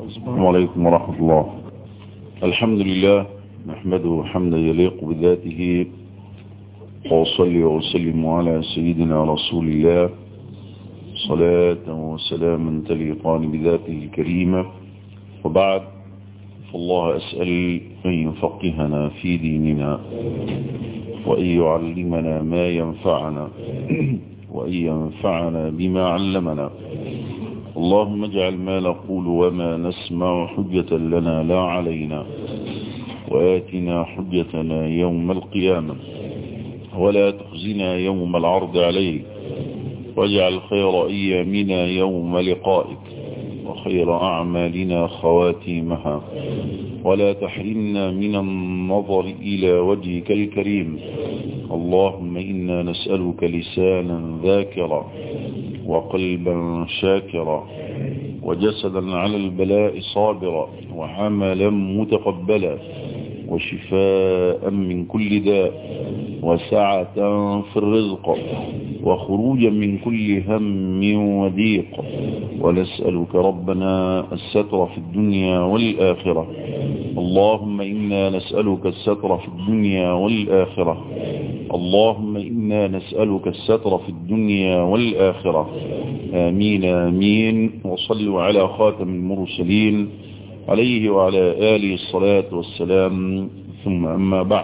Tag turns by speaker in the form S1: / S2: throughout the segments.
S1: السلام عليكم ورحمة الله الحمد لله نحمده حمدا يليق بذاته وأصلي وأسلم على سيدنا رسول الله صلاة وسلاما تليقان بذاته الكريمة وبعد فالله أسأل أن يفقهنا في ديننا وأن يعلمنا ما ينفعنا وأن ينفعنا بما علمنا اللهم اجعل ما نقول وما نسمع حجة لنا لا علينا وآتنا حجتنا يوم القيامة ولا تخزنا يوم العرض عليك واجعل خير أيامنا يوم لقائك وخير أعمالنا خواتيمها ولا تحرمنا من النظر إلى وجهك الكريم اللهم إنا نسألك لسانا ذاكرا وقلبا شاكرا وجسدا على البلاء صابرا وعملا متقبلا وشفاء من كل داء وسعة في الرزق وخروجا من كل هم وضيق ونسألك ربنا الستر في الدنيا والآخرة اللهم إنا نسألك الستر في الدنيا والآخرة اللهم إنا نسألك الستر في الدنيا والآخرة آمين آمين وصلوا على خاتم المرسلين عليه وعلى آله الصلاة والسلام ثم أما بعد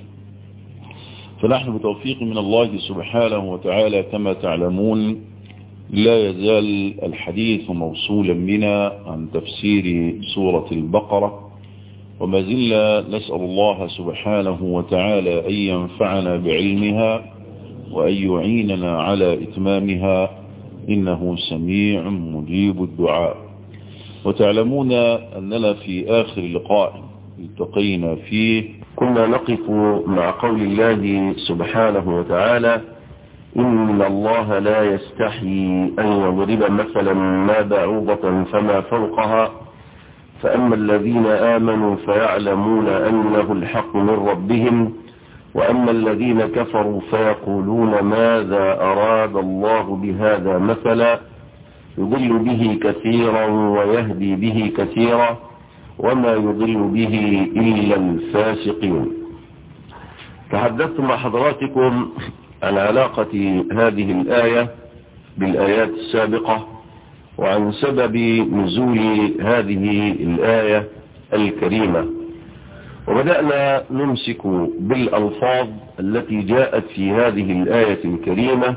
S1: فنحن بتوفيق من الله سبحانه وتعالى كما تعلمون لا يزال الحديث موصولا بنا عن تفسير سورة البقرة وما زلنا نسأل الله سبحانه وتعالى أن ينفعنا بعلمها وأن يعيننا على إتمامها إنه سميع مجيب الدعاء وتعلمون أننا في آخر لقاء التقينا فيه كنا نقف مع قول الله سبحانه وتعالى إن الله لا يستحي أن يضرب مثلا ما بعوضة فما فوقها فأما الذين آمنوا فيعلمون أنه الحق من ربهم وأما الذين كفروا فيقولون ماذا أراد الله بهذا مثلا يضل به كثيرا ويهدي به كثيرا وما يضل به إلا الفاسقين تحدثت مع حضراتكم عن علاقة هذه الآية بالآيات السابقة وعن سبب نزول هذه الآية الكريمة وبدأنا نمسك بالألفاظ التي جاءت في هذه الآية الكريمة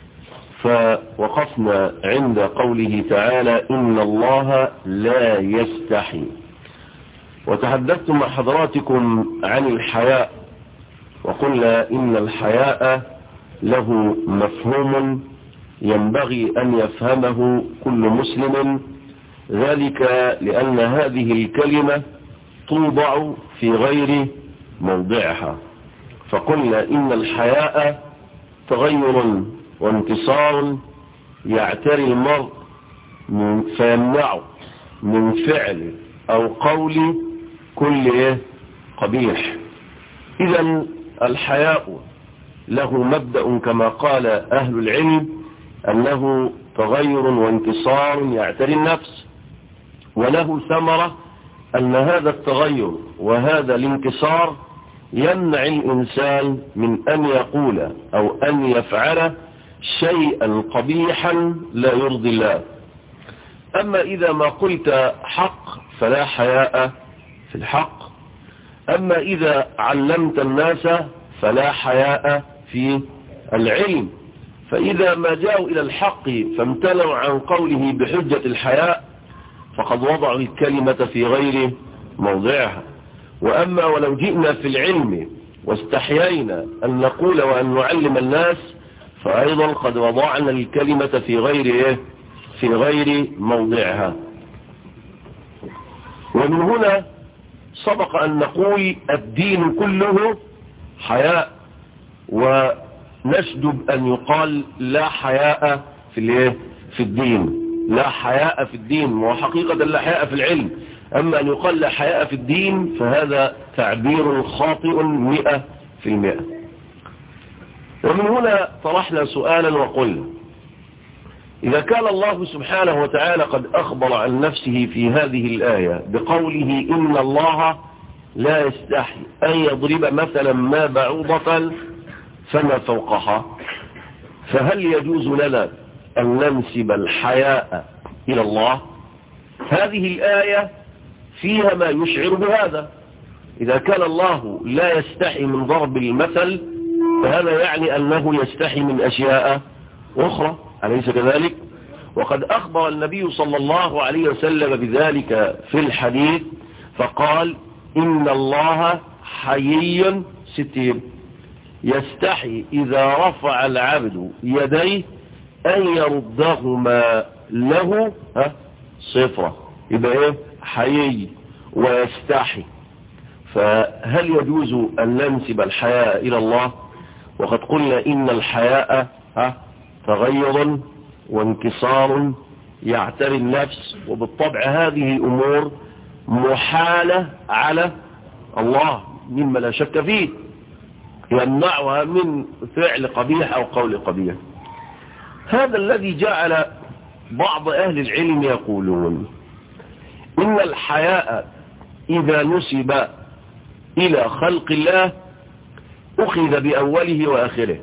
S1: فوقفنا عند قوله تعالى إن الله لا يستحي وتحدثت مع حضراتكم عن الحياء وقلنا إن الحياء له مفهوم ينبغي أن يفهمه كل مسلم ذلك لأن هذه الكلمة توضع في غير موضعها فقلنا إن الحياء تغير وانتصار يعتري المرء من فيمنعه من فعل أو قول كل قبيح إذا الحياء له مبدأ كما قال أهل العلم أنه تغير وانتصار يعتري النفس وله ثمرة أن هذا التغير وهذا الانكسار يمنع الإنسان من أن يقول أو أن يفعل شيئا قبيحا لا يرضي الله أما إذا ما قلت حق فلا حياء في الحق أما إذا علمت الناس فلا حياء في العلم فإذا ما جاءوا إلى الحق فامتنعوا عن قوله بحجة الحياء فقد وضعوا الكلمة في غير موضعها وأما ولو جئنا في العلم واستحيينا أن نقول وأن نعلم الناس فأيضا قد وضعنا الكلمة في غير إيه؟ في غير موضعها ومن هنا سبق أن نقول الدين كله حياء ونشدب أن يقال لا حياء في الايه في الدين لا حياء في الدين وحقيقة لا حياء في العلم أما أن يقال لا حياء في الدين فهذا تعبير خاطئ مئة في المئة ومن هنا طرحنا سؤالا وقلنا إذا كان الله سبحانه وتعالى قد أخبر عن نفسه في هذه الآية بقوله إن الله لا يستحي أن يضرب مثلا ما بعوضة فما فوقها فهل يجوز لنا أن ننسب الحياء إلى الله هذه الآية فيها ما يشعر بهذا إذا كان الله لا يستحي من ضرب المثل فهذا يعني أنه يستحي من أشياء أخرى أليس كذلك وقد أخبر النبي صلى الله عليه وسلم بذلك في الحديث فقال إن الله حيي ستير يستحي إذا رفع العبد يديه أن يردهما له ها صفرة يبقى ايه حيي ويستحي فهل يجوز أن ننسب الحياء إلى الله وقد قلنا إن الحياء ها تغير وانكسار يعتري النفس وبالطبع هذه أمور محالة على الله مما لا شك فيه يمنعها من فعل قبيح أو قول قبيح هذا الذي جعل بعض أهل العلم يقولون إن الحياء إذا نسب إلى خلق الله أخذ بأوله وآخره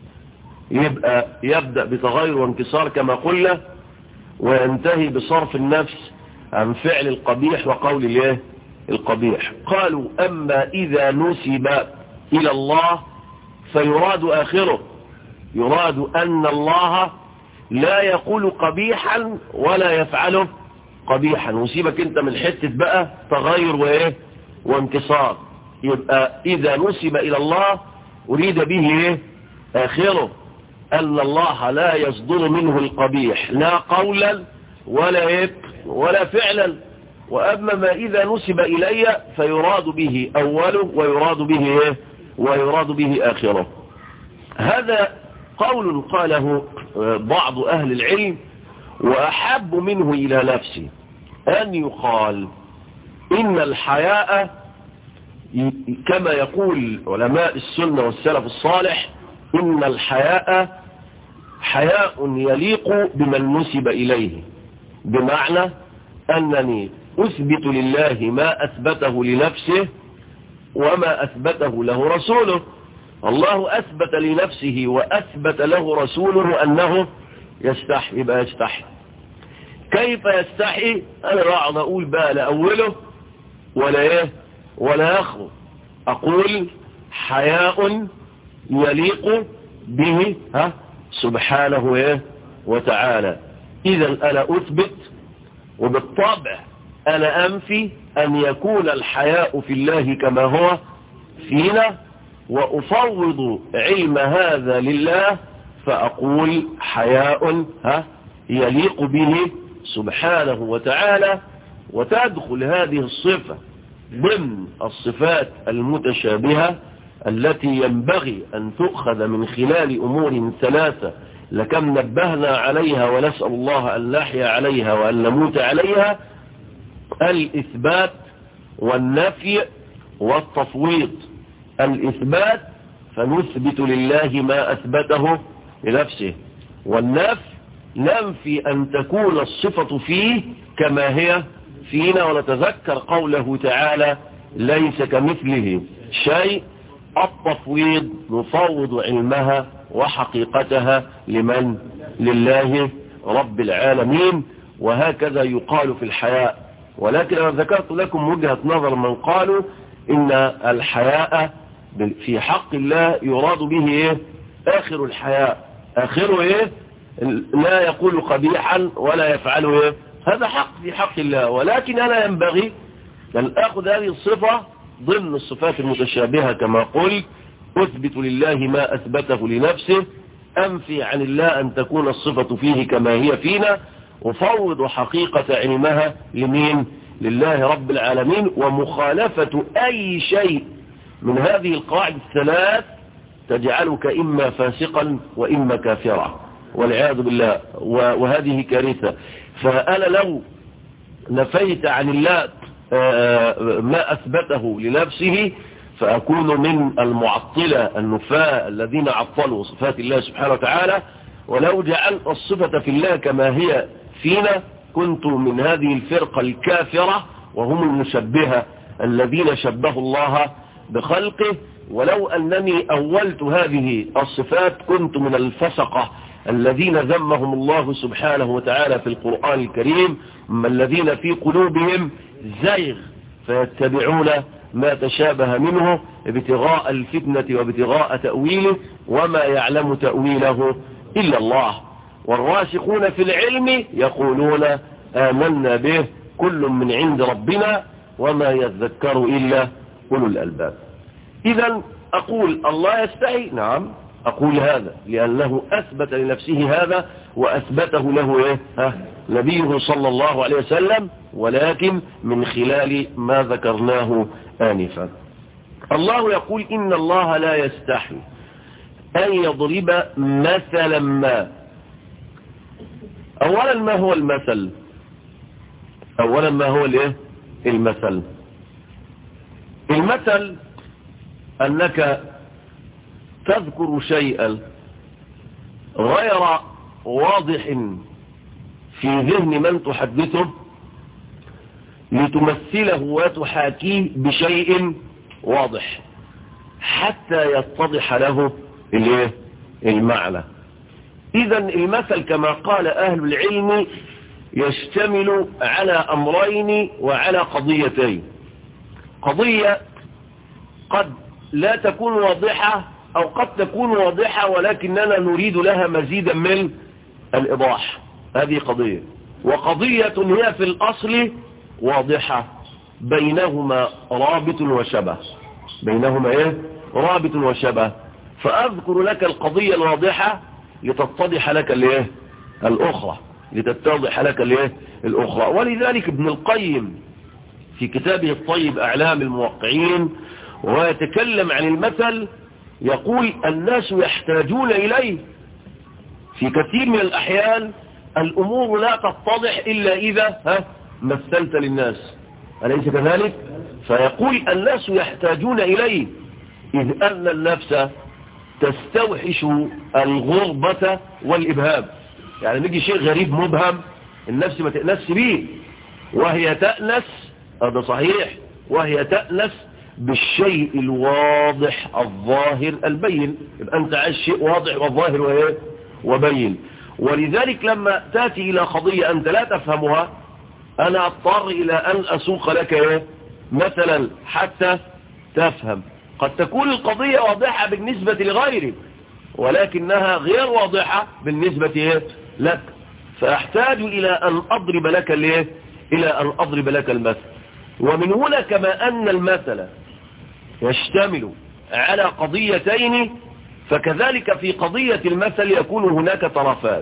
S1: يبقى يبدأ بتغير وانكسار كما قلنا وينتهي بصرف النفس عن فعل القبيح وقول الله القبيح قالوا أما إذا نسب إلى الله فيراد آخره يراد أن الله لا يقول قبيحا ولا يفعله قبيحا وسيبك انت من حتة بقى تغير وايه وانتصار يبقى اذا نسب الى الله اريد به ايه اخره ان الله لا يصدر منه القبيح لا قولا ولا ايه ولا فعلا واما ما اذا نسب الي فيراد به اوله ويراد به ايه ويراد به اخره هذا قول قاله بعض اهل العلم واحب منه الى نفسي أن يقال إن الحياء كما يقول علماء السنة والسلف الصالح إن الحياء حياء يليق بمن نسب إليه بمعنى أنني أثبت لله ما أثبته لنفسه وما أثبته له رسوله الله أثبت لنفسه وأثبت له رسوله أنه يستحي يبقى يستحي كيف يستحي انا بقعد اقول بقى لا اوله ولا ايه ولا اخره اقول حياء يليق به ها سبحانه ايه وتعالى اذا انا اثبت وبالطبع انا انفي ان يكون الحياء في الله كما هو فينا وافوض علم هذا لله فاقول حياء ها يليق به سبحانه وتعالى وتدخل هذه الصفة ضمن الصفات المتشابهة التي ينبغي أن تؤخذ من خلال أمور ثلاثة لكم نبهنا عليها ونسأل الله أن نحيا عليها وأن نموت عليها الإثبات والنفي والتفويض الإثبات فنثبت لله ما أثبته لنفسه والنفي ننفي أن تكون الصفة فيه كما هي فينا ونتذكر قوله تعالى ليس كمثله شيء التفويض نفوض علمها وحقيقتها لمن لله رب العالمين وهكذا يقال في الحياء ولكن أنا ذكرت لكم وجهة نظر من قالوا إن الحياء في حق الله يراد به إيه آخر الحياء آخره إيه لا يقول قبيحا ولا يفعل إيه هذا حق في حق الله ولكن أنا ينبغي أن أخذ هذه الصفة ضمن الصفات المتشابهة كما قلت أثبت لله ما أثبته لنفسه أنفي عن الله أن تكون الصفة فيه كما هي فينا وفوض حقيقة علمها لمين لله رب العالمين ومخالفة أي شيء من هذه القواعد الثلاث تجعلك إما فاسقا وإما كافرا والعياذ بالله وهذه كارثة فأنا لو نفيت عن الله ما أثبته لنفسه فأكون من المعطلة النفاة الذين عطلوا صفات الله سبحانه وتعالى ولو جعلت الصفة في الله كما هي فينا كنت من هذه الفرقة الكافرة وهم المشبهة الذين شبهوا الله بخلقه ولو أنني أولت هذه الصفات كنت من الفسقة الذين ذمهم الله سبحانه وتعالى في القرآن الكريم ما الذين في قلوبهم زيغ فيتبعون ما تشابه منه ابتغاء الفتنة وابتغاء تأويله وما يعلم تأويله إلا الله والراسخون في العلم يقولون آمنا به كل من عند ربنا وما يذكر إلا أولو الألباب إذا أقول الله يستحي نعم أقول هذا لأنه أثبت لنفسه هذا وأثبته له إيه؟ ها؟ نبيه صلى الله عليه وسلم ولكن من خلال ما ذكرناه آنفا الله يقول إن الله لا يستحي أن يضرب مثلا ما أولا ما هو المثل أولا ما هو الايه المثل المثل أنك تذكر شيئا غير واضح في ذهن من تحدثه لتمثله وتحاكيه بشيء واضح حتى يتضح له الايه المعنى اذا المثل كما قال اهل العلم يشتمل على امرين وعلى قضيتين قضية قد لا تكون واضحة او قد تكون واضحة ولكننا نريد لها مزيدا من الايضاح هذه قضية وقضية هي في الاصل واضحة بينهما رابط وشبه بينهما ايه رابط وشبه فاذكر لك القضية الواضحة لتتضح لك الايه الاخرى لتتضح لك الايه الاخرى ولذلك ابن القيم في كتابه الطيب اعلام الموقعين وهو يتكلم عن المثل يقول الناس يحتاجون اليه في كثير من الاحيان الامور لا تتضح الا اذا ها مثلت للناس أليس كذلك فيقول الناس يحتاجون إليه إذ أن النفس تستوحش الغربة والإبهام يعني نجي شيء غريب مبهم النفس ما تأنس به وهي تأنس هذا صحيح وهي تأنس بالشيء الواضح الظاهر البين يبقى أنت عايز شيء واضح والظاهر وإيه وبين ولذلك لما تأتي إلى قضية أنت لا تفهمها أنا أضطر إلى أن أسوق لك إيه؟ مثلا حتى تفهم قد تكون القضية واضحة بالنسبة لغيرك ولكنها غير واضحة بالنسبة إيه؟ لك فأحتاج إلى أن أضرب لك الإيه؟ إلى أن أضرب لك المثل ومن هنا كما أن المثل يشتمل على قضيتين فكذلك في قضية المثل يكون هناك طرفان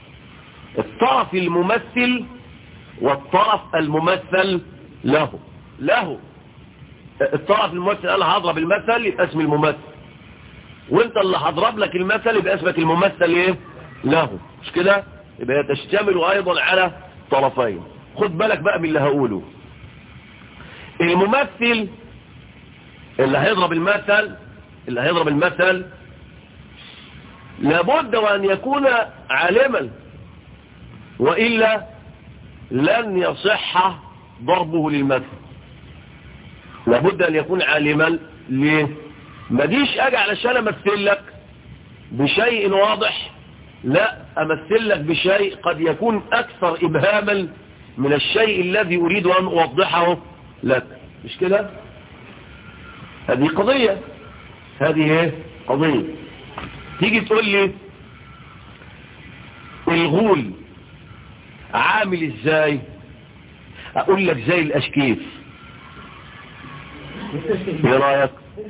S1: الطرف الممثل والطرف الممثل له له الطرف الممثل انا هضرب المثل يبقى اسم الممثل وانت اللي هضرب لك المثل يبقى اسمك الممثل ايه له مش كده يبقى تشتمل ايضا على طرفين خد بالك بقى من اللي هقوله الممثل اللي هيضرب المثل اللي هيضرب المثل لابد وان يكون عالما وإلا لن يصح ضربه للمثل لابد أن يكون عالما ليه ما ديش أجي علشان أمثل لك بشيء واضح لا أمثل لك بشيء قد يكون أكثر إبهاما من الشيء الذي أريد أن أوضحه لك مش كده هذه قضية هذه ايه قضية تيجي تقول لي الغول عامل ازاي اقول لك زي الاشكيف ايه رايك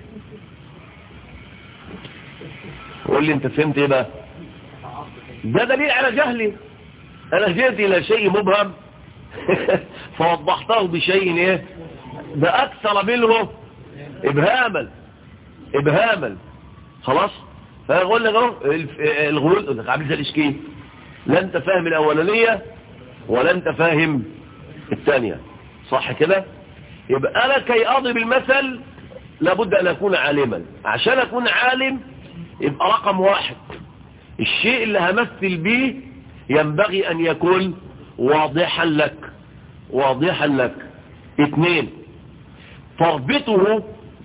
S1: قول لي انت فهمت ايه بقى ده دليل على جهلي انا جئت الى شيء مبهم فوضحته بشيء ايه ده اكثر منه ابهاما ابهاما خلاص فاقول لك اهو الغلول عامل زي الاشكيف لا انت فاهم الاولانيه ولا انت فاهم الثانيه صح كده يبقى انا كي اضرب المثل لابد ان اكون عالما عشان اكون عالم يبقى رقم واحد الشيء اللي همثل به ينبغي ان يكون واضحا لك واضحا لك اثنين تربطه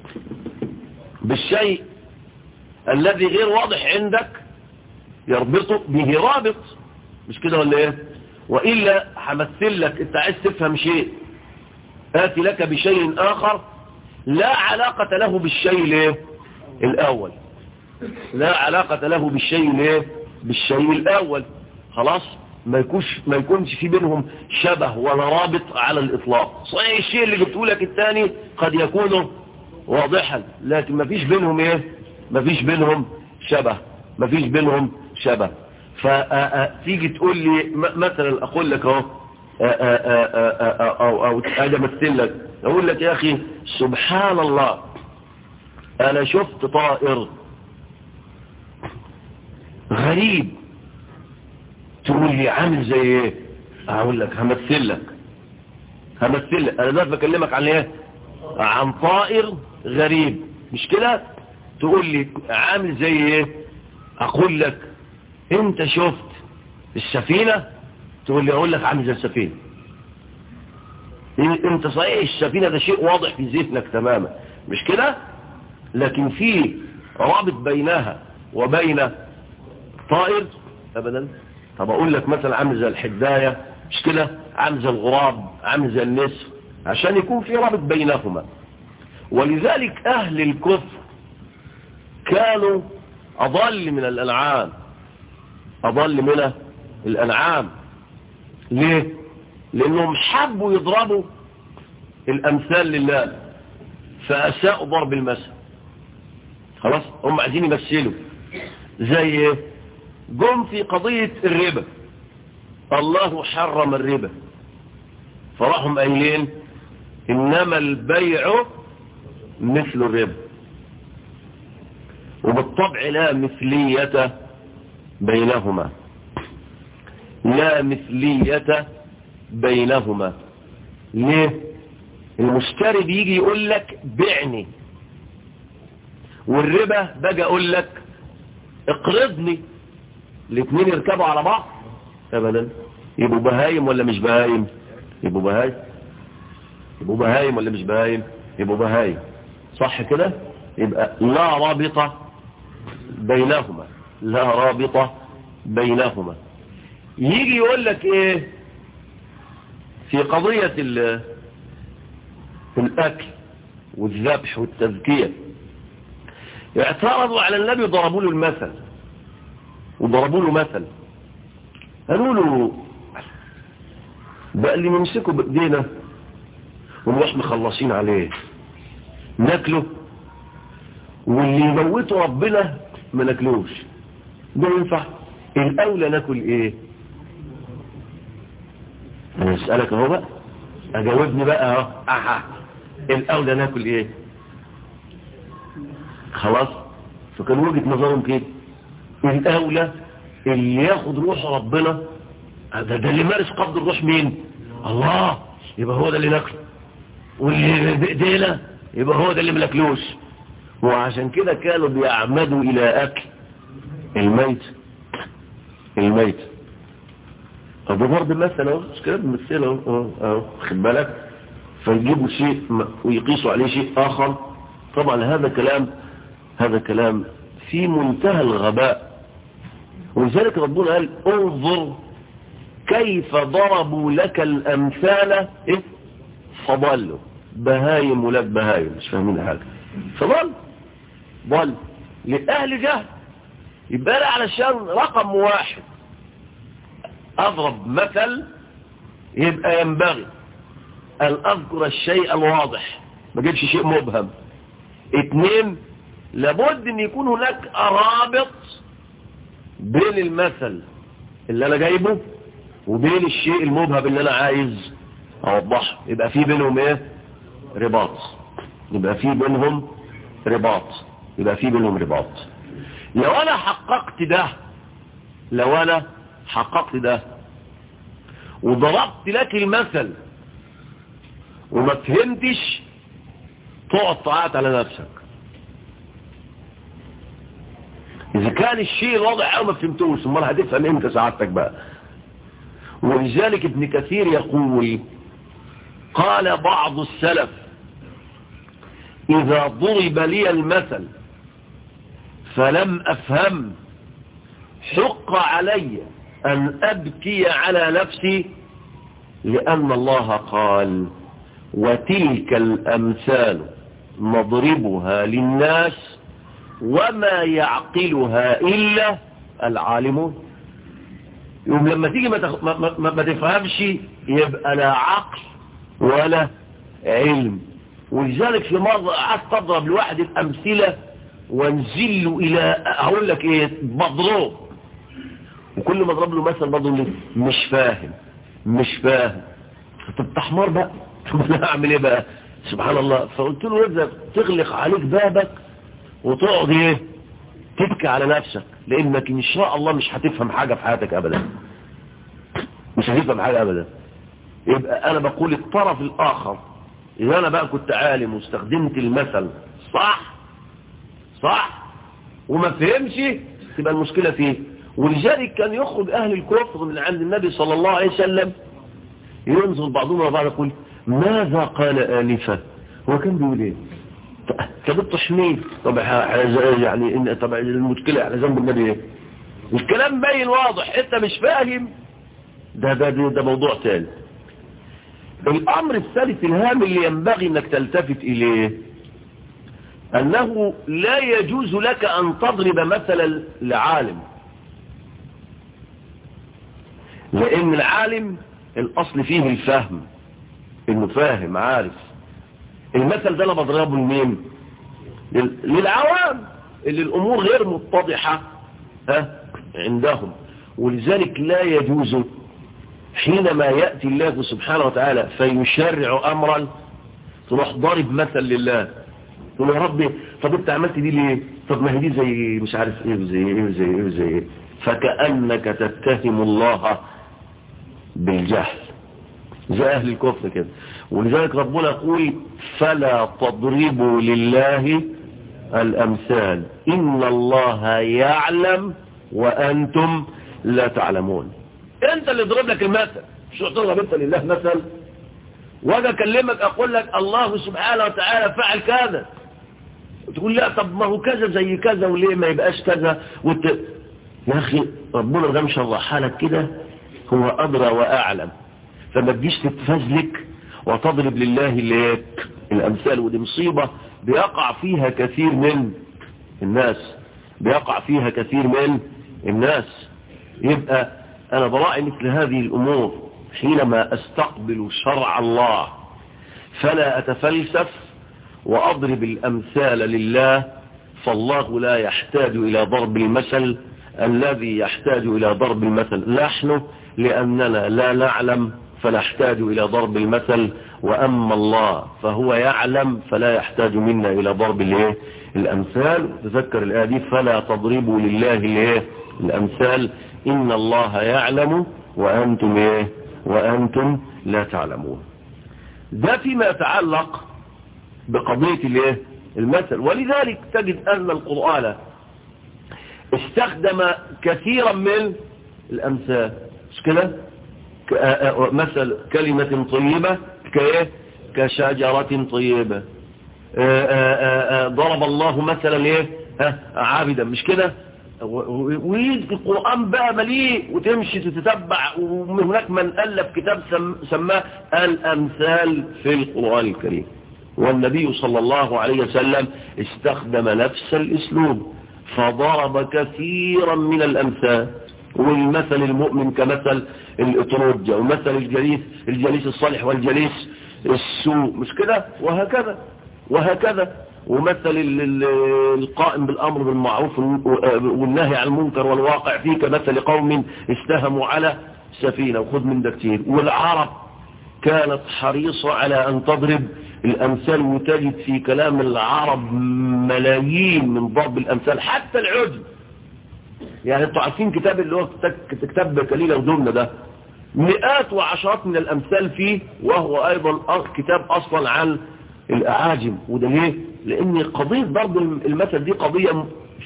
S1: بالشيء الذي غير واضح عندك يربطه به رابط مش كده ولا ايه وإلا همثل لك انت عايز تفهم شيء آتي لك بشيء آخر لا علاقة له بالشيء ليه الأول لا علاقة له بالشيء ليه بالشيء الأول خلاص ما يكونش ما يكونش في بينهم شبه ولا رابط على الإطلاق صحيح الشيء اللي جبته لك الثاني قد يكون واضحا لكن ما فيش بينهم ايه ما فيش بينهم شبه ما فيش بينهم شبه فتيجي تقول لي مثلا اقول لك اهو او او اجي امثل لك اقول لك يا اخي سبحان الله انا شفت طائر غريب تقول لي عامل زي ايه اقول لك همثل لك همثل لك انا دلوقتي بكلمك عن ايه عن طائر غريب مش كده تقول لي عامل زي ايه اقول لك انت شفت السفينة تقول لي اقول لك عامل زي السفينة انت صحيح السفينة ده شيء واضح في ذهنك تماما مش كده لكن في رابط بينها وبين طائر ابدا طب اقول لك مثلا عامل زي الحداية مش كده عامل زي الغراب عامل زي النسر عشان يكون في رابط بينهما ولذلك اهل الكفر كانوا اضل من الانعام اضل من الانعام ليه لانهم حبوا يضربوا الامثال لله فاساءوا ضرب المثل خلاص هم عايزين يمثلوا زي ايه جم في قضية الربا الله حرم الربا فراحوا قايلين انما البيع مثل الربا وبالطبع لا مثلية بينهما لا مثلية بينهما ليه المشتري بيجي يقول لك بعني والربا باجي اقول لك اقرضني الاثنين يركبوا على بعض ابدا يبقوا بهايم ولا مش بهايم يبقوا بهايم يبقوا بهايم ولا مش بهايم يبقوا بهايم صح كده يبقى لا رابطة بينهما لا رابطة بينهما يجي يقول لك ايه في قضية الاكل والذبح والتذكية اعترضوا على النبي ضربوا له المثل وضربوا له مثل قالوا له بقى اللي نمسكه بايدينا ونروح مخلصين عليه ناكله واللي يموته ربنا ما ناكلوش ده ينفع الاولى ناكل ايه انا اسالك اهو بقى اجاوبني بقى اهو اها الاولى ناكل ايه خلاص فكان وجهه نظرهم كده الاولى اللي ياخد روح ربنا ده, ده اللي مارس قبض الروح مين الله يبقى هو ده اللي ناكله واللي بايدينا يبقى هو ده اللي ملاكلوش وعشان كده كانوا بيعمدوا الى اكل الميت الميت طب ده برضه مثل اهو مش كده بنمثله اهو اهو خد بالك فيجيبوا شيء ويقيسوا عليه شيء اخر طبعا هذا كلام هذا كلام في منتهى الغباء ولذلك ربنا قال انظر كيف ضربوا لك الامثال ايه فضلوا بهايم ولاد بهايم مش فاهمين حاجه فضل ضل لأهل جهل يبقى علشان رقم واحد أضرب مثل يبقى ينبغي أن أذكر الشيء الواضح ما جيبش شيء مبهم اثنين لابد أن يكون هناك رابط بين المثل اللي أنا جايبه وبين الشيء المبهم اللي أنا عايز أوضحه يبقى في بينهم ايه رباط يبقى في بينهم رباط يبقى في بينهم رباط لو انا حققت ده لو انا حققت ده وضربت لك المثل وما فهمتش تقعد تعيط على نفسك اذا كان الشيء الواضح او ما فهمتوش امال هتفهم امتى سعادتك بقى ولذلك ابن كثير يقول قال بعض السلف اذا ضرب لي المثل فلم افهم حق علي ان ابكي على نفسي لان الله قال وتلك الامثال نضربها للناس وما يعقلها إلا العالمون يوم لما تيجي ما, تخ... ما, ما, ما تفهمش يبقى لا عقل ولا علم ولذلك في مرة قعدت اضرب لواحد الأمثلة وانزل إلى أقول لك إيه مضروب وكل ما اضرب له مثل برضه مش فاهم مش فاهم طب تحمر بقى طب انا اعمل ايه بقى سبحان الله فقلت له لازم تغلق عليك بابك وتقعد ايه تبكي على نفسك لانك ان شاء الله مش هتفهم حاجة في حياتك ابدا مش هتفهم حاجة ابدا يبقى انا بقول الطرف الاخر اذا انا بقى كنت عالم واستخدمت المثل صح صح وما فهمش تبقى المشكلة فيه ولذلك كان يخرج اهل الكفر من عند النبي صلى الله عليه وسلم ينظر بعضهم وبعض يقول ماذا قال آنفا هو كان بيقول ايه طب التشميل طب يعني إن طب المشكلة على ذنب النبي ايه الكلام باين واضح انت مش فاهم ده ده ده, ده موضوع ثاني الامر الثالث الهام اللي ينبغي انك تلتفت اليه انه لا يجوز لك ان تضرب مثلا لعالم لان العالم الاصل فيه الفهم انه فاهم عارف المثل ده انا بضربه لمين للعوام اللي الامور غير متضحة ها عندهم ولذلك لا يجوز حينما يأتي الله سبحانه وتعالى فيشرع امرا تروح ضارب مثل لله تقول يا ربي طب انت عملت دي ليه طب ما هي دي زي مش عارف ايه وزي ايه وزي ايه وزي ايه فكأنك تتهم الله بالجهل زي اهل الكفر كده ولذلك ربنا يقول فلا تضربوا لله الامثال ان الله يعلم وانتم لا تعلمون انت اللي ضرب لك المثل شو تضرب انت لله مثل واجي اكلمك اقول لك الله سبحانه وتعالى فعل كذا تقول لا طب ما هو كذا زي كذا وليه ما يبقاش كذا وت... يا اخي ربنا ده مشرحها لك كده هو ادرى واعلم فما تجيش تتفزلك وتضرب لله اللي الامثال ودي مصيبة بيقع فيها كثير من الناس بيقع فيها كثير من الناس يبقى انا براعي مثل هذه الامور حينما استقبل شرع الله فلا اتفلسف واضرب الامثال لله فالله لا يحتاج الى ضرب المثل الذي يحتاج الى ضرب المثل نحن لاننا لا نعلم فنحتاج إلى ضرب المثل وأما الله فهو يعلم فلا يحتاج منا إلى ضرب الايه الأمثال تذكر الآية دي فلا تضربوا لله الايه الأمثال إن الله يعلم وأنتم إيه وأنتم لا تعلمون ده فيما يتعلق بقضية الايه المثل ولذلك تجد أن القرآن استخدم كثيرا من الأمثال مش كده مثل كلمة طيبة كايه كشجرة طيبة ضرب الله مثلا ايه عابدا مش كده ويجي القرآن بقى مليء وتمشي تتتبع ومن هناك من ألف كتاب سماه الأمثال في القرآن الكريم والنبي صلى الله عليه وسلم استخدم نفس الاسلوب فضرب كثيرا من الأمثال والمثل المؤمن كمثل الاتروجة ومثل الجليس الجليس الصالح والجليس السوء مش كده وهكذا وهكذا ومثل القائم بالأمر بالمعروف والنهي عن المنكر والواقع فيه كمثل قوم استهموا على سفينة وخذ من ده كتير والعرب كانت حريصة على أن تضرب الأمثال وتجد في كلام العرب ملايين من ضرب الأمثال حتى العجب يعني انتوا عارفين كتاب اللي هو كتاب كليلة ودمنة ده مئات وعشرات من الأمثال فيه وهو أيضا كتاب أصلا عن الأعاجم وده ليه لأن قضية ضرب المثل دي قضية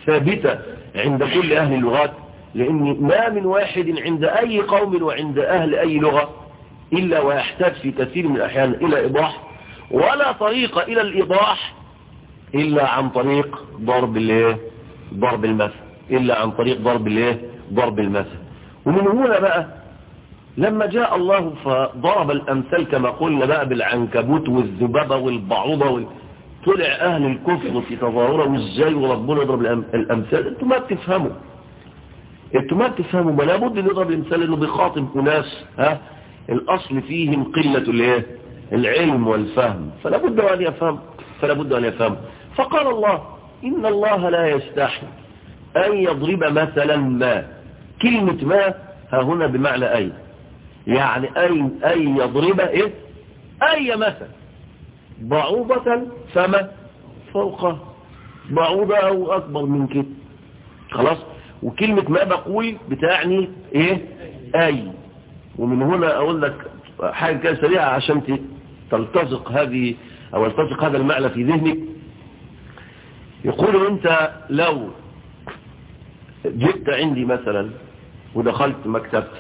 S1: ثابتة عند كل أهل اللغات لأن ما من واحد عند أي قوم وعند أهل أي لغة إلا ويحتاج في كثير من الأحيان إلى إيضاح ولا طريق إلى الإيضاح إلا عن طريق ضرب الايه ضرب المثل إلا عن طريق ضرب الايه ضرب المثل ومن هنا بقى لما جاء الله فضرب الأمثال كما قلنا بقى بالعنكبوت والذبابة والبعوضة وال... طلع أهل الكفر في تظاهره ازاي وربنا يضرب الأمثال انتوا ما بتفهموا انتوا ما بتفهموا ما لابد نضرب الامثال انه بيخاطب اناس ها الاصل فيهم قلة الايه العلم والفهم فلا بد ان يفهم فلا بد ان يفهم فقال الله ان الله لا يستحي ان يضرب مثلا ما كلمة ما ها هنا بمعنى اي يعني اي اي يضرب ايه اي مثل بعوضة فما فوقه بعوضة او اكبر من كده خلاص وكلمة ما بقول بتعني ايه اي ومن هنا اقول لك حاجة كده سريعة عشان تلتزق هذه او يلتزق هذا المعنى في ذهنك يقول انت لو جئت عندي مثلا ودخلت مكتبتي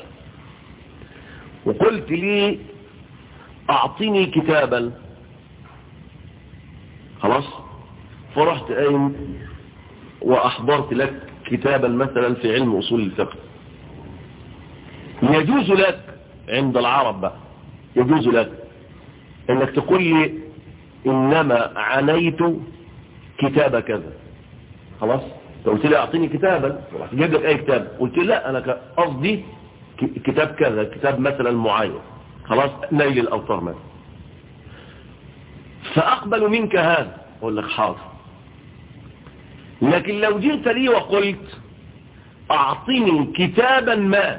S1: وقلت لي اعطني كتابا خلاص فرحت قايم واحضرت لك كتابا مثلا في علم أصول الفقه يجوز لك عند العرب بقى يجوز لك انك تقول لي انما عنيت كتاب كذا خلاص قلت لي اعطيني كتابا رحت جايب لك اي كتاب قلت لي لا انا قصدي كتاب كذا كتاب مثلا معين خلاص نيل الاوتار مثلا فاقبل منك هذا اقول لك حاضر لكن لو جئت لي وقلت اعطني كتابا ما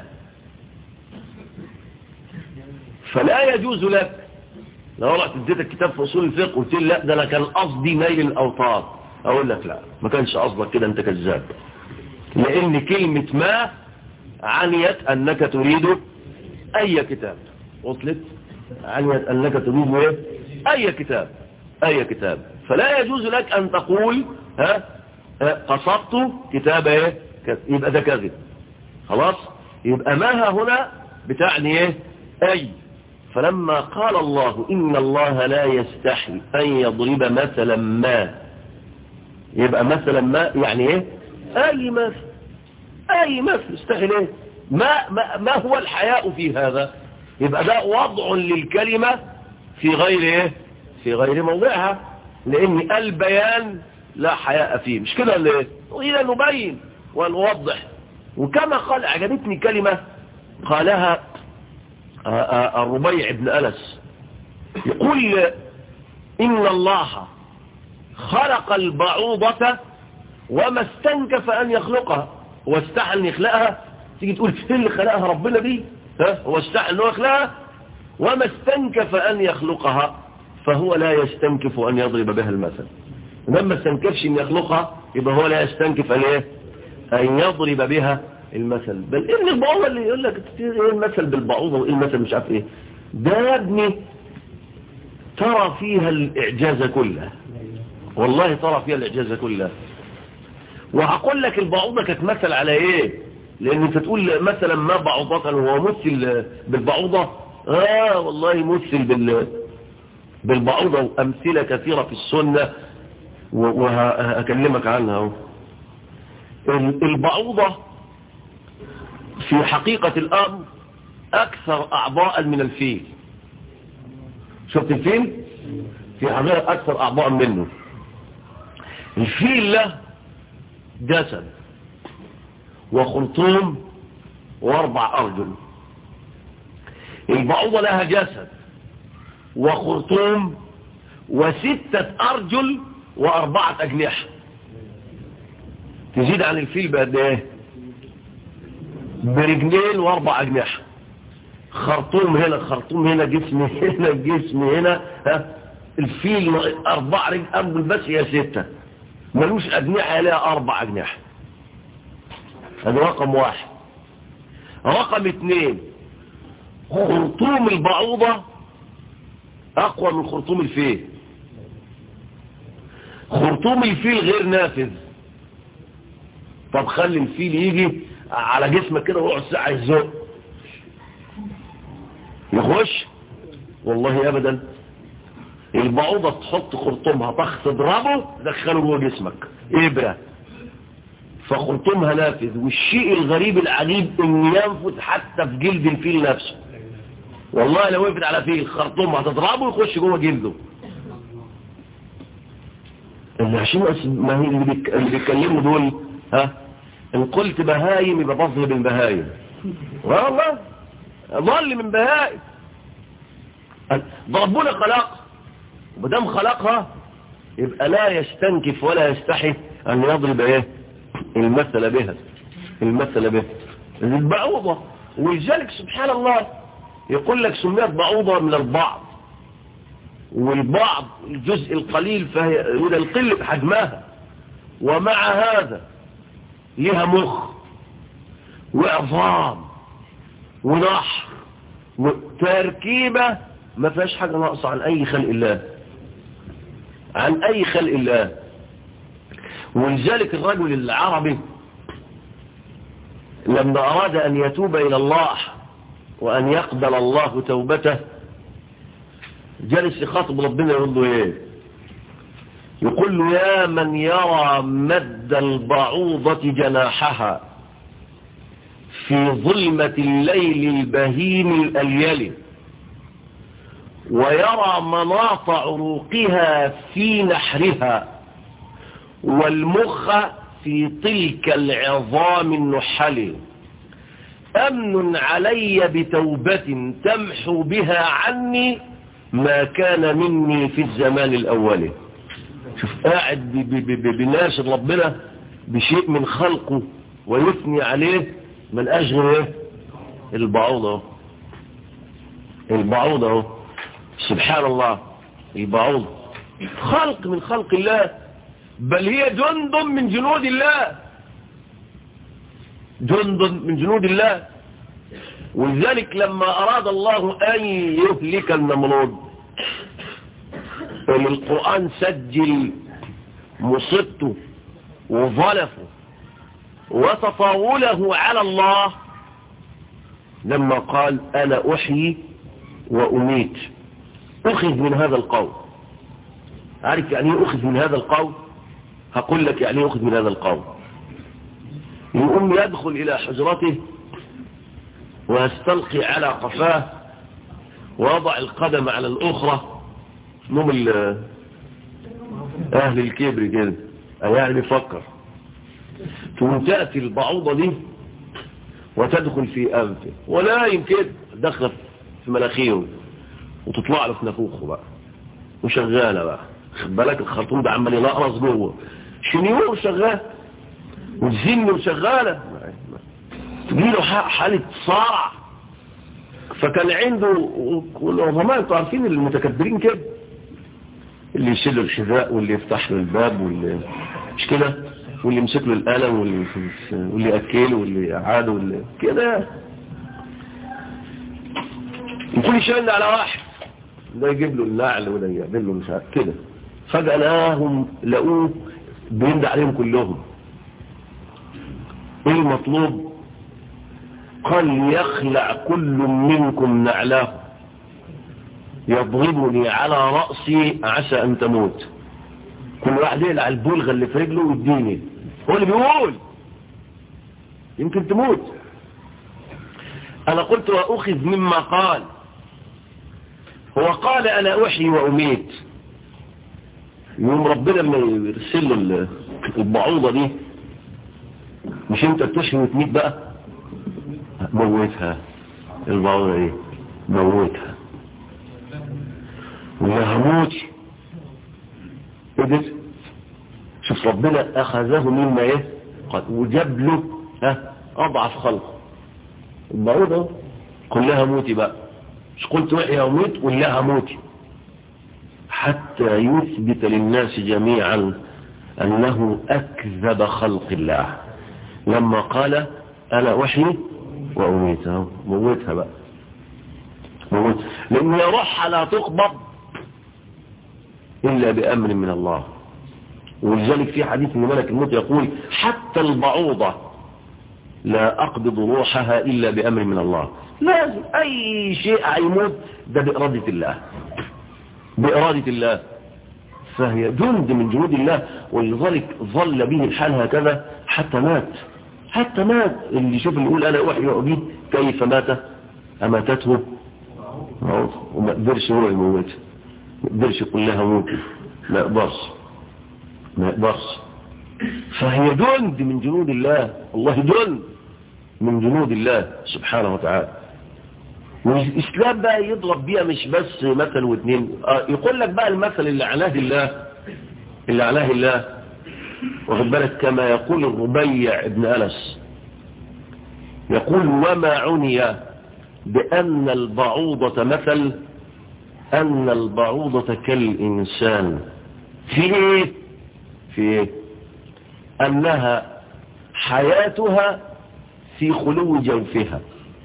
S1: فلا يجوز لك لو رحت اديتك كتاب في اصول الفقه قلت لي لا ده انا كان قصدي نيل الاوطار اقول لك لا ما كانش قصدك كده انت كذاب لان كلمة ما عنيت انك تريد اي كتاب وصلت عنيت انك تريد ايه اي كتاب اي كتاب فلا يجوز لك ان تقول ها قصدت كتاب ايه يبقى ده كذب خلاص يبقى ما هنا بتعني ايه اي فلما قال الله ان الله لا يستحي ان يضرب مثلا ما يبقى مثلا ما يعني ايه اي مثل اي مثل استحي ايه ما, ما, ما هو الحياء في هذا يبقى ده وضع للكلمة في غير ايه في غير موضعها لان البيان لا حياء فيه مش كده ولا ايه الى نبين ونوضح وكما قال اعجبتني كلمة قالها الربيع بن أنس يقول إن الله خلق البعوضة وما استنكف أن يخلقها هو استحى أن يخلقها تيجي تقول فين اللي خلقها ربنا دي ها هو استحى أنه يخلقها وما استنكف أن يخلقها فهو لا يستنكف أن يضرب بها المثل لما استنكفش أن يخلقها يبقى هو لا يستنكف أن, إيه؟ أن يضرب بها المثل بل إن البعوضة اللي يقول لك ايه المثل بالبعوضة وايه المثل مش عارف ايه ده يا ابني ترى فيها الإعجاز كلها والله ترى فيها الإعجاز كلها وهقول لك البعوضة كانت مثل على ايه لان انت تقول مثلا ما بعوضة هو مثل بالبعوضة اه والله مثل بال بالبعوضة وامثلة كثيرة في السنة وهكلمك عنها البعوضة في حقيقة الأمر أكثر أعضاء من الفيل شفت الفيل في حقيقة أكثر أعضاء منه الفيل له جسد وخرطوم واربع أرجل البعوضة لها جسد وخرطوم وستة أرجل وأربعة أجنحة تزيد عن الفيل بقد ايه برجلين واربع اجنحة خرطوم هنا خرطوم هنا جسم هنا جسم هنا ها الفيل اربع رجل ارجل بس هي ستة ملوش اجنحة لها اربع اجنحة هذا رقم واحد رقم اثنين خرطوم البعوضة اقوى من خرطوم الفيل خرطوم الفيل غير نافذ طب خلي الفيل يجي على جسمك كده ويقعد ساعة يزق يخش والله ابدا البعوضة تحط خرطومها طخ تضربه تدخله جوه جسمك ابرة فخرطومها نافذ والشيء الغريب العجيب ان ينفذ حتى في جلد الفيل نفسه والله لو وقفت على فيل خرطومها تضربه يخش جوه جلده اللي عشان ما هي اللي, بيك... اللي بيتكلموا دول ها ان قلت بهايم يبقى بظلم البهايم والله ضل من بهائم ده ربنا خلق ومدام خلقها يبقى لا يستنكف ولا يستحي ان يضرب ايه المثل بها المثل بها البعوضة ولذلك سبحان الله يقول لك سميت بعوضة من البعض والبعض الجزء القليل فهي من القلة حجمها ومع هذا لها مخ وعظام ونحر وتركيبة ما فيهاش حاجة ناقصة عن أي خلق الله عن أي خلق الله ولذلك الرجل العربي لما أراد أن يتوب إلى الله وأن يقبل الله توبته جلس يخاطب ربنا يقول له إيه يقول له يا من يرى مد البعوضة جناحها في ظلمة الليل البهيم الأليل ويرى مناط عروقها في نحرها والمخ في تلك العظام النحل أمن علي بتوبة تمحو بها عني ما كان مني في الزمان الأول شوف قاعد بناشر ربنا بشيء من خلقه ويثني عليه من أجل ايه البعوضة البعوضة سبحان الله البعوضة خلق من خلق الله بل هي جند من جنود الله جند من جنود الله ولذلك لما أراد الله أن يهلك النمرود القرآن سجل مصبته وظلفه وتطاوله على الله لما قال أنا أحيي وأميت أخذ من هذا القول عارف يعني ايه أخذ من هذا القول هقول لك يعني ايه أخذ من هذا القول يقوم يدخل إلى حجرته ويستلقي على قفاه ووضع القدم على الأخرى نوم أهل الكبر كده يعني فكر ثم تأتي البعوضة دي وتدخل في أنفه ولا يمكن دخل في مناخيره وتطلع له في نفوخه بقى وشغالة بقى خد بالك الخرطوم ده عمال ينقرص جوه شنيور شغال والزن شغالة تجيله حالة صارع فكان عنده والعظماء انتوا عارفين المتكبرين كده اللي يشيل الحذاء واللي يفتح له الباب واللي مش كده واللي يمسك له القلم واللي واللي ياكله واللي يقعده واللي كده يكون يشيلنا على واحد ده يجيب له النعل وده يعمل له مش عارف كده فجأة لقاهم لقوه بيند عليهم كلهم ايه المطلوب قال يخلع كل منكم نعلاه يضربني على رأسي عسى ان تموت كل واحد يقلع البلغة اللي في رجله ويديني هو اللي بيقول يمكن تموت انا قلت واخذ مما قال هو قال انا احيي واميت يوم ربنا لما يرسل له البعوضة دي مش انت بتشهي وتميت بقى موتها البعوضة دي موتها ولا هموتي قدر شوف ربنا اخذه مما ايه قد وجاب له ها اضعف خلقه البعوضة كلها موتي بقى مش قلت وحي وموت كلها موتي حتى يثبت للناس جميعا أنه أكذب خلق الله لما قال أنا أحيي وأميتها موتها بقى موت لأن روحها لا تقبض إلا بأمر من الله ولذلك في حديث ان ملك الموت يقول حتى البعوضة لا اقبض روحها الا بامر من الله لازم اي شيء هيموت ده بارادة الله بارادة الله فهي جند من جنود الله ولذلك ظل به الحال هكذا حتى مات حتى مات اللي يشوف اللي يقول انا وحي وأبيه كيف مات اماتته وما قدرش هو يموت ما قدرش يقول لها موت ما يقدرش ما يقدرش فهي جند من جنود الله الله جند من جنود الله سبحانه وتعالى والإسلام بقى يضرب بيها مش بس مثل واثنين آه يقول لك بقى المثل اللي علاه الله اللي علاه الله واخد بالك كما يقول الربيع ابن أنس يقول وما عني بأن البعوضة مثل أن البعوضة كالإنسان في إيه في إيه أنها حياتها في خلو جوفها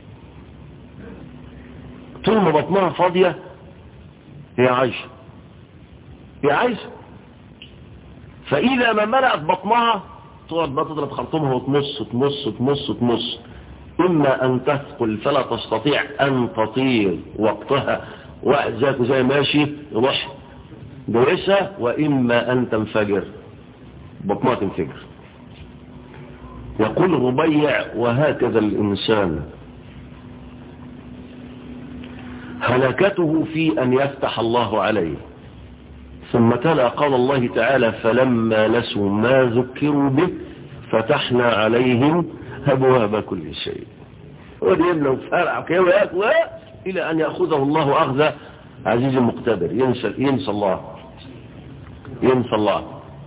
S1: طول ما بطنها فاضية هي عايشة هي عايشة فإذا ما ملأت بطنها تقعد بقى تضرب خرطومها وتمص تمص تمص تمص إما أن تثقل فلا تستطيع أن تطير وقتها واحد زيك زي ماشي يروح جويسها وإما أن تنفجر بطنها تنفجر يقول الربيع وهكذا الإنسان هلكته في أن يفتح الله عليه ثم تلا قال الله تعالى فلما نسوا ما ذكروا به فتحنا عليهم أبواب كل شيء وديم لو فرع كيوات إلى أن يأخذه الله أخذ عزيز مقتدر ينسى, ينسى الله ينسى الله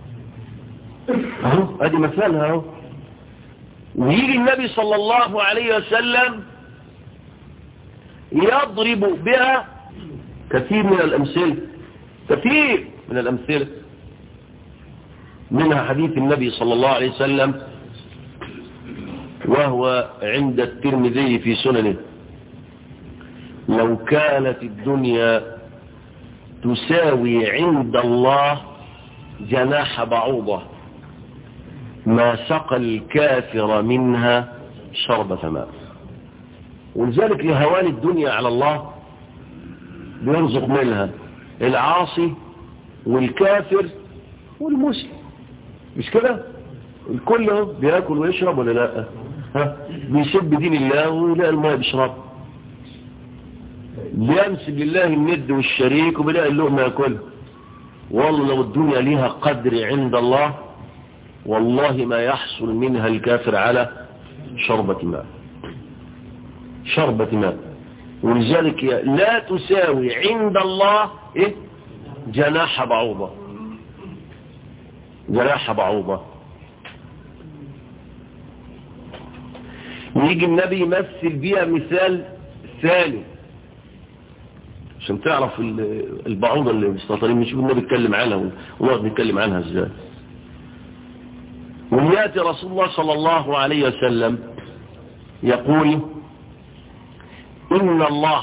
S1: اهو ادي مثالها اهو ويجي النبي صلى الله عليه وسلم يضرب بها كثير من الأمثلة كثير من الأمثلة منها حديث النبي صلى الله عليه وسلم وهو عند الترمذي في سننه لو كانت الدنيا تساوي عند الله جناح بعوضة ما سقى الكافر منها شربة ماء ولذلك لهوان الدنيا على الله بيرزق منها العاصي والكافر والمسلم مش كده الكل بياكل ويشرب ولا لا ها بيسب دين الله ويلاقي الماء بيشرب بينسب لله الند والشريك وبيلاقي اللقمه ياكلها والله لو الدنيا ليها قدر عند الله والله ما يحصل منها الكافر على شربة ماء شربة ماء ولذلك لا تساوي عند الله إيه؟ جناح بعوضة جناح بعوضة يجي النبي يمثل بيها مثال ثاني عشان تعرف البعوضة اللي مستطرين نشوف النبي يتكلم عنها ونقعد نتكلم عنها ازاي وياتي رسول الله صلى الله عليه وسلم يقول إن الله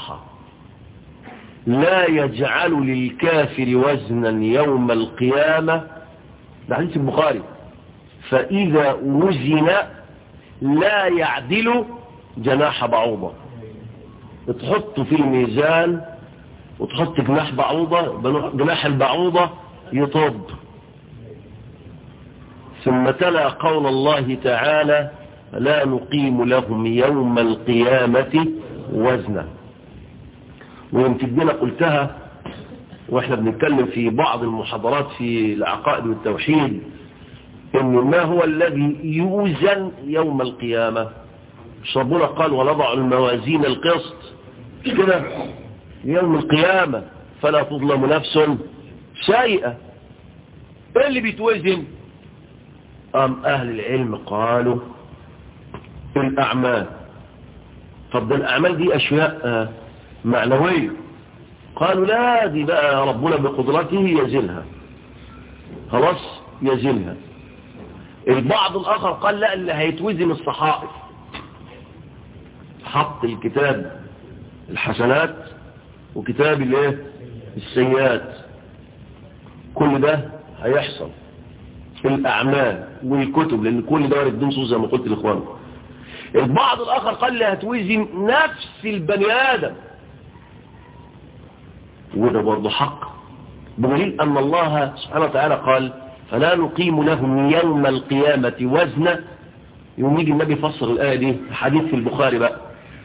S1: لا يجعل للكافر وزنا يوم القيامة ده حديث البخاري فإذا وزن لا يعدل جناح بعوضة تحطه في الميزان وتحط جناح بعوضة جناح البعوضة يطب ثم تلا قول الله تعالى لا نقيم لهم يوم القيامة وزنا ويمكن بنا قلتها واحنا بنتكلم في بعض المحاضرات في العقائد والتوحيد ان ما هو الذي يوزن يوم القيامة مش ربنا قال ونضع الموازين القسط مش كده يوم القيامة فلا تظلم نفس شيئا ايه اللي بيتوزن ام اهل العلم قالوا الاعمال طب ده الأعمال دي أشياء معنوية قالوا لا دي بقى ربنا بقدرته يزلها خلاص يزلها البعض الآخر قال لا اللي هيتوزن الصحائف حط الكتاب الحسنات وكتاب الايه السيئات كل ده هيحصل الاعمال والكتب لان كل ده وارد نصوص زي ما قلت لاخواني البعض الاخر قال لي هتوزن نفس البني ادم وده برضه حق بدليل ان الله سبحانه وتعالى قال فلا نقيم لهم يوم القيامة وزنا يوم يجي النبي يفسر الآية دي حديث في البخاري بقى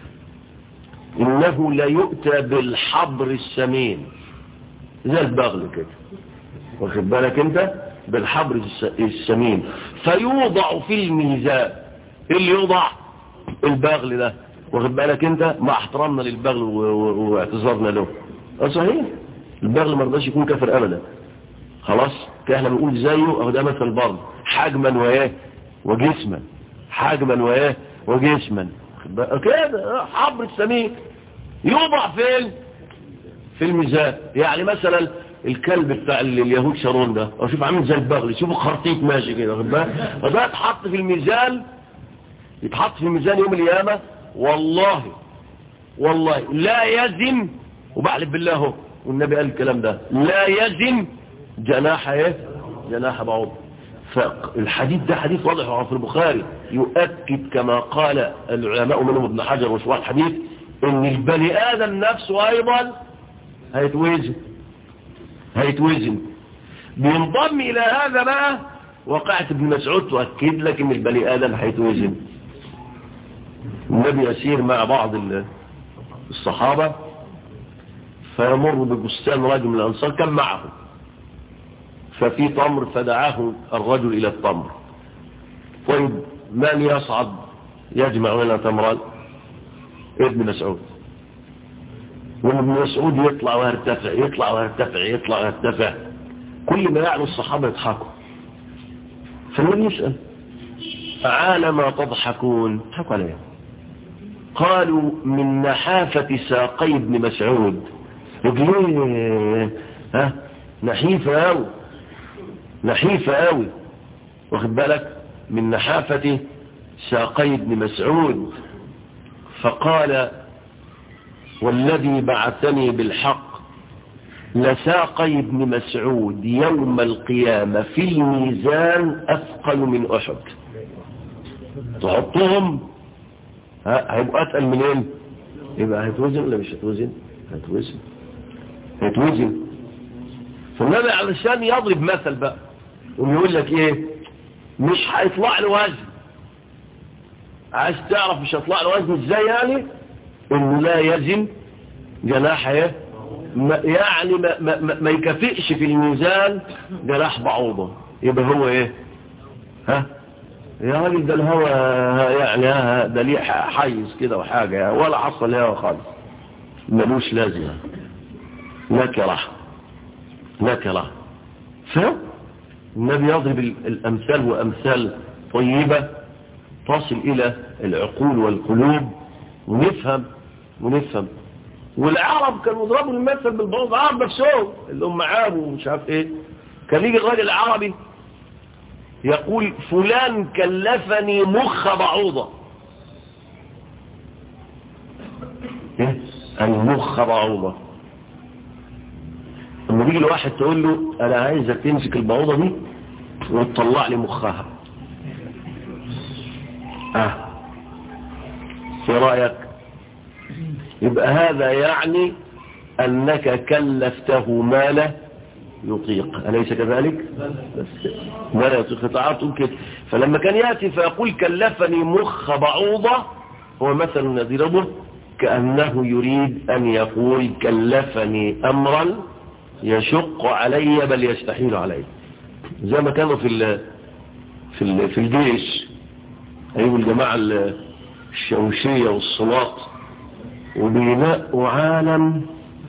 S1: إنه لا يؤتى بالحبر السمين زي البغل كده واخد بالك انت بالحبر السمين فيوضع في الميزان اللي يوضع البغل ده واخد بالك انت مع احترامنا للبغل واعتذارنا له صحيح البغل ما رضاش يكون كافر ابدا خلاص احنا بنقول زيه اهو ده مثل برضه حجما وايه وجسما حجما وايه وجسما كده حبر السمين يوضع فين في الميزان يعني مثلا الكلب بتاع اليهود شارون ده اشوف عامل زي البغل شوفوا خرطيط ماشي كده واخد بالك فده يتحط في الميزان يتحط في الميزان يوم القيامه والله والله لا يزن وبحلف بالله اهو والنبي قال الكلام ده لا يزن جناح ايه جناح بعوض فالحديث ده حديث واضح في البخاري يؤكد كما قال العلماء منهم ابن حجر وشواء الحديث ان البني ادم نفسه ايضا هيتوزن هيتوزن بينضم الى هذا بقى وقعة ابن مسعود تؤكد لك ان البني ادم هيتوزن النبي يسير مع بعض الصحابة فيمر ببستان رجل من الانصار كان معه ففي تمر فدعاه الرجل الى التمر طيب من يصعد يجمع لنا تمرا ابن مسعود وابن مسعود يطلع ويرتفع يطلع ويرتفع يطلع ويرتفع كل ما يعلو الصحابة يضحكوا فالنبي يسأل فعال ما تضحكون تضحكوا عليه قالوا من نحافة ساقي ابن مسعود رجليه ها نحيفة أوي نحيفة أوي واخد بالك من نحافة ساقي ابن مسعود فقال والذي بعثني بالحق لساقي ابن مسعود يوم القيامة في الميزان أثقل من أحد تحطهم هيبقوا أثقل من ايه يبقى هيتوزن ولا مش هيتوزن هيتوزن هيتوزن فالنبي علشان يضرب مثل بقى ويقول لك ايه مش هيطلع له وزن عايز تعرف مش هيطلع له وزن ازاي يعني انه لا يزن جناح ايه يعني ما, ما, ما, ما يكافئش في الميزان جناح بعوضة يبقى هو ايه ها يا راجل ده الهوى يعني ها ده ليه حيز كده وحاجة ولا حصل هوا خالص ملوش لازمة نكرة نكرة فالنبي يضرب الأمثال وأمثال طيبة تصل إلى العقول والقلوب ونفهم ونفهم والعرب كانوا يضربوا المثل بالبعض العرب نفسهم اللي هم عاب ومش عارف ايه كان يجي الراجل العربي يقول فلان كلفني مخ بعوضة ايه المخ بعوضة لما يجي الواحد تقول له انا عايزك تمسك البعوضة دي وتطلع لي مخها اه في رأيك يبقى هذا يعني أنك كلفته ما لا يطيق أليس كذلك ما لا يطيق تعاطل كده فلما كان يأتي فيقول كلفني مخ بعوضة هو مثل نذيره كأنه يريد أن يقول كلفني أمرا يشق علي بل يستحيل علي زي ما كانوا في ال في ال في الجيش أيوة الجماعة الشوشية والصلاة وبينقوا عالم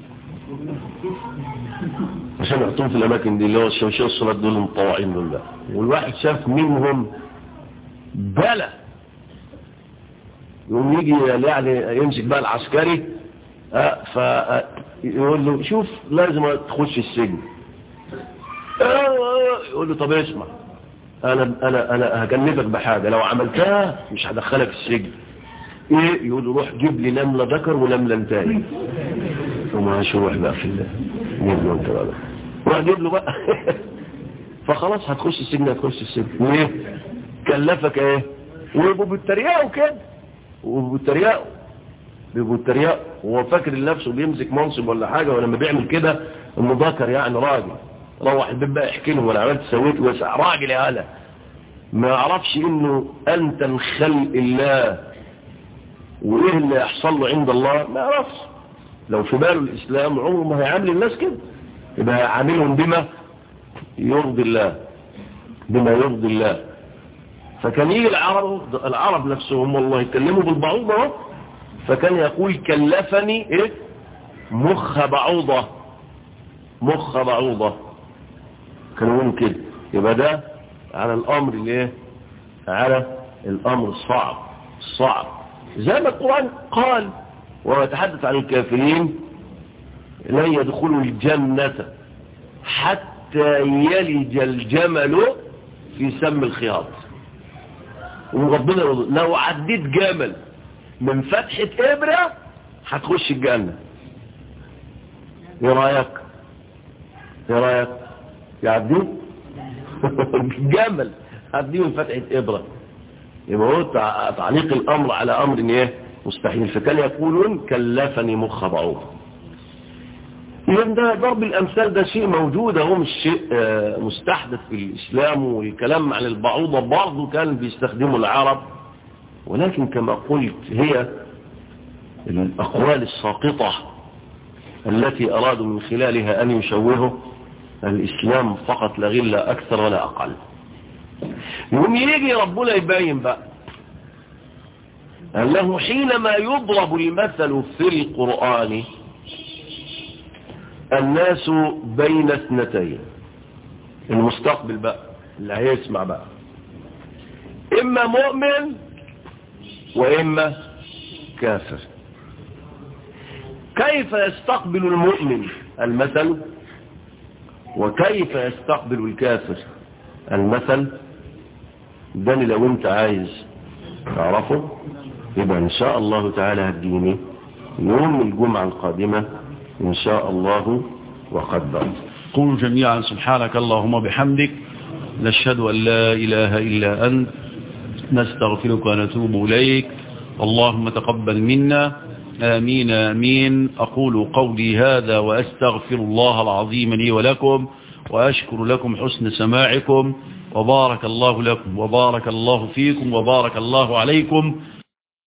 S1: عشان يحطوهم في الأماكن دي اللي هو الشوشية والصلاة دول مطوعين دول بقى والواحد شاف منهم بلى يقوم يجي يعني يمسك بقى العسكري اه فيقول له شوف لازم تخش السجن اه يقول له طب اسمع انا انا انا هكلفك بحاجه لو عملتها مش هدخلك السجن ايه يقول له روح جيب لي نمله ذكر ونمله انتاي وما روح بقى في الله نجم انت بقى روح جيب له بقى فخلاص هتخش السجن هتخش السجن ليه كلفك ايه ويبقوا بيتريقوا كده ويبقوا بيتريقوا بيبقوا بيتريقوا هو فاكر نفسه بيمسك منصب ولا حاجة ولما بيعمل كده انه ذكر يعني راجل روح البيت بقى يحكي لهم انا عملت سويت وسع راجل يا هلا ما يعرفش انه انت الخلق الله وايه اللي يحصل له عند الله ما يعرفش لو في باله الاسلام عمره ما هيعامل الناس كده يبقى هيعاملهم بما يرضي الله بما يرضي الله فكان يجي العرب العرب نفسهم والله يتكلموا بالبعوضة اهو فكان يقول كلفني ايه مخ بعوضة مخ بعوضة كانوا يقولوا كده يبقى ده على الامر الايه على الامر الصعب الصعب زي ما القرآن قال وهو يتحدث عن الكافرين لن يدخلوا الجنة حتى يلج الجمل في سم الخياط وربنا لو عديت جمل من فتحة إبرة هتخش الجنة ايه رأيك ايه رأيك يعديه جمل عديه من فتحة إبرة يبقى هو تعليق الأمر على أمر ايه مستحيل فكان يقولون كلفني مخ بعوض إذا ده ضرب الأمثال ده شيء موجود هو مش شيء مستحدث في الإسلام والكلام عن البعوضة برضه كان بيستخدمه العرب ولكن كما قلت هي الأقوال الساقطة التي أرادوا من خلالها أن يشوهوا الإسلام فقط لا غير لا أكثر ولا أقل يوم يجي ربنا يبين بقى أنه حينما يضرب المثل في القرآن الناس بين اثنتين المستقبل بقى اللي هيسمع بقى إما مؤمن وإما كافر كيف يستقبل المؤمن المثل وكيف يستقبل الكافر المثل ده لو انت عايز تعرفه يبقى ان شاء الله تعالى هديني يوم الجمعة القادمة ان شاء الله وقدر
S2: قولوا جميعا سبحانك اللهم بحمدك نشهد أن لا إله إلا أنت نستغفرك ونتوب إليك اللهم تقبل منا آمين آمين أقول قولي هذا وأستغفر الله العظيم لي ولكم وأشكر لكم حسن سماعكم وبارك الله لكم وبارك الله فيكم وبارك الله عليكم